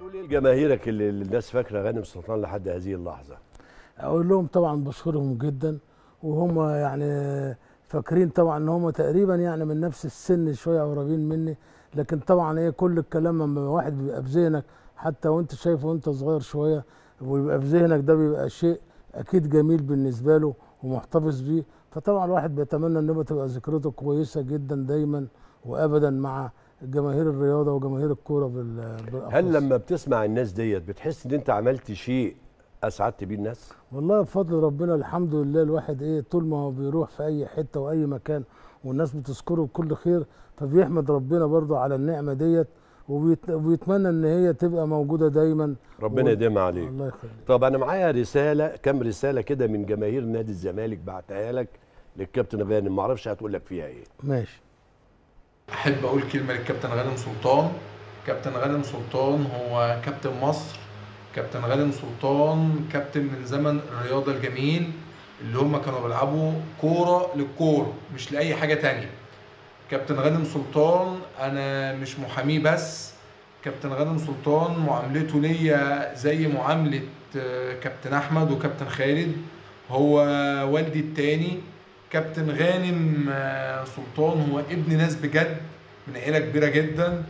تقول ايه لجماهيرك اللي اللي الناس فاكره غانم سلطان لحد هذه اللحظه اقول لهم طبعا بشكرهم جدا وهم يعني فاكرين طبعا ان هم تقريبا يعني من نفس السن شويه قريبين مني لكن طبعا ايه كل الكلام لما واحد بيبقى في ذهنك حتى وانت شايفه وانت صغير شويه ويبقى في ذهنك ده بيبقى شيء اكيد جميل بالنسبه له ومحتفظ بيه فطبعا الواحد بيتمنى ان يبقى تبقى ذكرته كويسه جدا دايما وابدا مع جماهير الرياضه وجماهير الكوره بال- بالاخص هل لما بتسمع الناس ديت بتحس ان انت عملت شيء اسعدت بيه الناس والله بفضل ربنا الحمد لله الواحد ايه طول ما هو بيروح في اي حته واي مكان والناس بتذكره بكل خير فبيحمد ربنا برضه على النعمه ديت وبيت- وبيتمنى ان هي تبقى موجوده دايما ربنا و- يديمها عليك الله يخليك طب انا معايا رساله كم رساله كده من جماهير نادي الزمالك بعتها لك للكابتن غانم ما اعرفش هتقول لك فيها ايه ماشي احب اقول كلمه للكابتن غانم سلطان كابتن غانم سلطان هو كابتن مصر كابتن غانم سلطان كابتن من زمن الرياضه الجميل اللي هم كانوا بيلعبوا كوره للكوره مش لاي حاجه تانية كابتن غانم سلطان انا مش محاميه بس كابتن غانم سلطان معاملته ليا زي معامله آه، كابتن احمد وكابتن خالد هو والدي التاني كابتن غانم آه، سلطان هو ابن ناس بجد من عيله كبيره جدا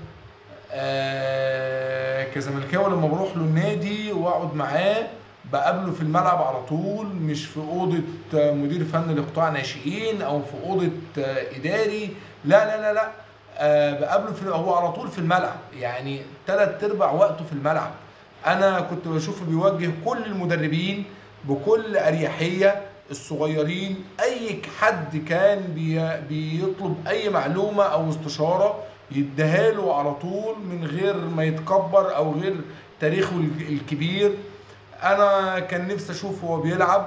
آه، كزملكاوي لما بروح له النادي واقعد معاه بقابله في الملعب على طول مش في اوضه آه، مدير فن لقطاع ناشئين او في اوضه آه، اداري لا لا لا لا آه، بقابله في هو على طول في الملعب يعني ثلاث ارباع وقته في الملعب انا كنت بشوفه بيوجه كل المدربين بكل اريحيه الصغيرين اي حد كان بي بيطلب اي معلومه او استشاره يديها له على طول من غير ما يتكبر او غير تاريخه الك- الكبير انا كان نفسي اشوفه وهو بيلعب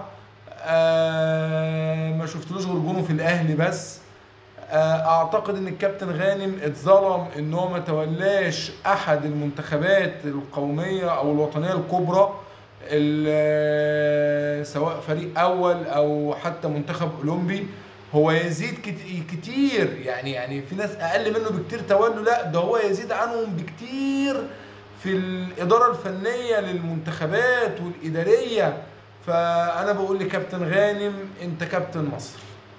آه ما شفتلوش غير جونه في الاهلي بس آه، اعتقد ان الكابتن غانم اتظلم ان هو ما تولاش احد المنتخبات القوميه او الوطنيه الكبرى ال- سواء فريق اول او حتى منتخب اولمبي هو يزيد كت- كتير يعني يعني في ناس اقل منه بكتير تولوا لا ده هو يزيد عنهم بكتير في الاداره الفنيه للمنتخبات والاداريه فانا بقول لكابتن غانم انت كابتن مصر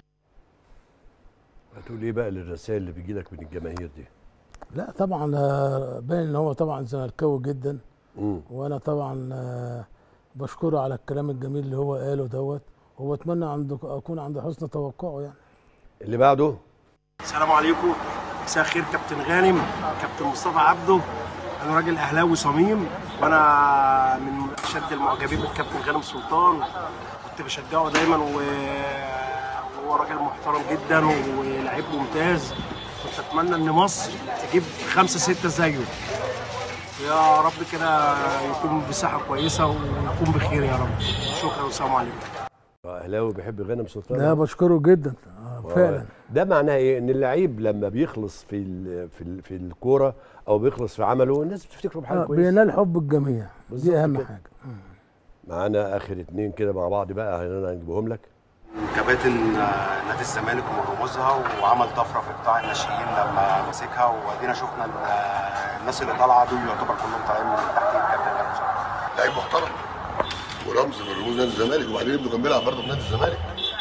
هتقول ايه بقى للرسائل اللي بيجي لك من الجماهير دي لا طبعا آه، باين ان هو طبعا زملكاوي جدا مم. وانا طبعا آه، بشكره على الكلام الجميل اللي هو قاله دوت وبتمنى عنده اكون عند حسن توقعه يعني اللي بعده السلام عليكم مساء الخير كابتن غانم كابتن مصطفى عبده انا راجل اهلاوي صميم وانا من اشد المعجبين بالكابتن غانم سلطان كنت بشجعه دايما و- وهو راجل محترم جدا ولعيب ممتاز كنت اتمنى ان مصر تجيب خمسه سته زيه يا رب كده يكون بصحه كويسه ويكون بخير يا رب شكرا والسلام عليكم اهلاوي بيحب غانم سلطان لا بشكره جدا آه، فعلا ده معناه ايه ان اللعيب لما بيخلص في ال في ال في الكوره او بيخلص في عمله الناس بتفتكره بحاجه آه، كويسه بينال حب الجميع بالظبط دي اهم كده. حاجه معانا اخر اتنين كده مع بعض بقى هن- هنجيبهم لك كباتن آه، نادي الزمالك ومن رموزها وعمل طفره في قطاع الناشئين لما مسكها وادينا شفنا ال- آه، الناس اللي طالعه دول يعتبر كلهم طالعين من تحت الكابتن غانم سلطان. لعيب محترم ورمز من رموز نادي الزمالك وبعدين ابنه كان بيلعب برضه في نادي الزمالك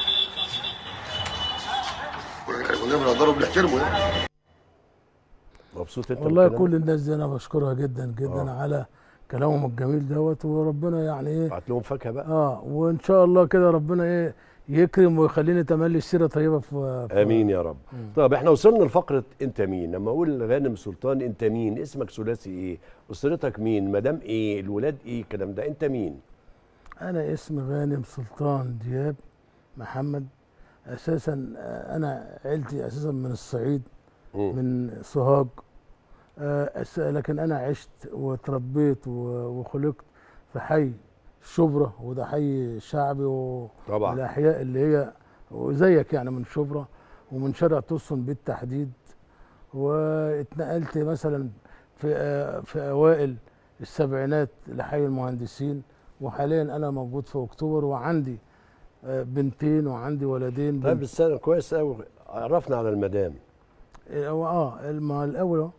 كلنا كلنا بنقدره وبنحترمه يعني مبسوط انت والله بالكلام كل الناس دي انا بشكرها جدا جدا آه. على كلامهم الجميل دوت وربنا يعني ايه بعت لهم فاكهه بقى اه وان شاء الله كده ربنا ايه يكرم ويخليني تملي السيره طيبه في في- امين يا رب مم. طب احنا وصلنا لفقره انت مين لما اقول غانم سلطان انت مين اسمك ثلاثي ايه اسرتك مين مدام ايه الولاد ايه الكلام ده انت مين انا اسمي غانم سلطان دياب محمد اساسا آه، انا عيلتي اساسا من الصعيد مم. من سوهاج آه، أس- لكن انا عشت وتربيت و- وخلقت في حي شبرا وده حي شعبي و... طبعا الاحياء اللي هي وزيك يعني من شبرا ومن شارع توسن بالتحديد واتنقلت مثلا في آه، في اوائل السبعينات لحي المهندسين وحاليا انا موجود في اكتوبر وعندي آه، بنتين وعندي ولدين طيب بنت السنه كويس قوي عرفنا على المدام هو اه الم- الاول أهو،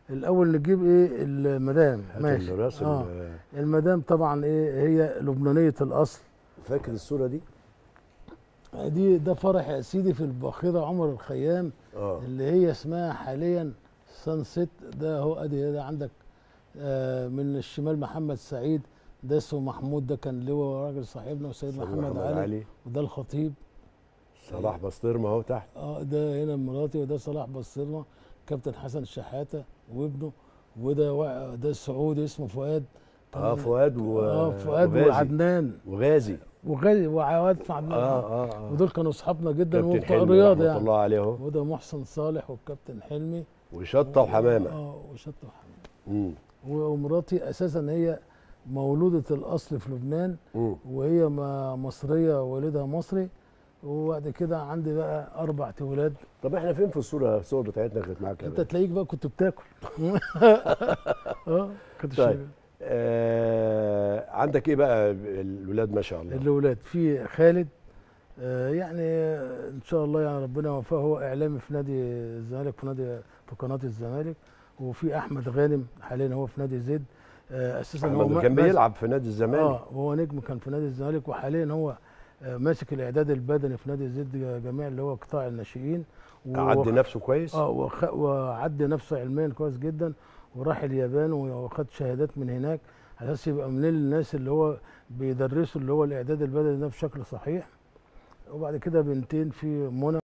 الاول نجيب ايه المدام هات ماشي الراس اه ال- المدام طبعا ايه هي لبنانيه الاصل فاكر الصوره دي دي ده فرح يا سيدي في الباخره عمر الخيام اه اللي هي اسمها حاليا سانست ده هو ادي ده عندك آه من الشمال محمد سعيد ده اسمه محمود ده كان لواء راجل صاحبنا وسيد سيد محمد, علي, علي وده الخطيب صلاح بسطرمه اهو تحت اه ده هنا مراتي وده صلاح بصرنا كابتن حسن شحاته وابنه وده وا- ده السعودي اسمه فؤاد كان- اه فؤاد و اه فؤاد وغازي. وعدنان وغازي وغالي وعواد عدنان اه اه اه ودول كانوا اصحابنا جدا كابتن وبتوع حلمي الرياضه رحمه يعني الله عليه اهو وده محسن صالح والكابتن حلمي وشطه وحمامه اه وشطه وحمامه امم ومراتي اساسا هي مولوده الاصل في لبنان امم وهي ما- مصريه والدها مصري وبعد كده عندي بقى اربع اولاد طب احنا فين في الصوره الصور بتاعتنا كانت معاك يا انت باشا؟ تلاقيك بقى كنت بتاكل اه كنت طيب. شغال. آه عندك ايه بقى الولاد ما شاء الله الاولاد في خالد آه يعني ان شاء الله يعني ربنا يوفقه هو اعلامي في نادي الزمالك في نادي في قناه الزمالك وفي احمد غانم حاليا هو في نادي زد آه اساسا هو احمد ما- كان ماسك- بيلعب في نادي الزمالك اه وهو نجم كان في نادي الزمالك وحاليا هو آه ماسك الاعداد البدني في نادي زد جميع اللي هو قطاع الناشئين و- عدي نفسه كويس اه وخ... وعدي نفسه علميا كويس جدا وراح اليابان وخد شهادات من هناك على اساس يبقى من الناس اللي هو بيدرسوا اللي هو الاعداد البدني ده بشكل صحيح وبعد كده بنتين في منى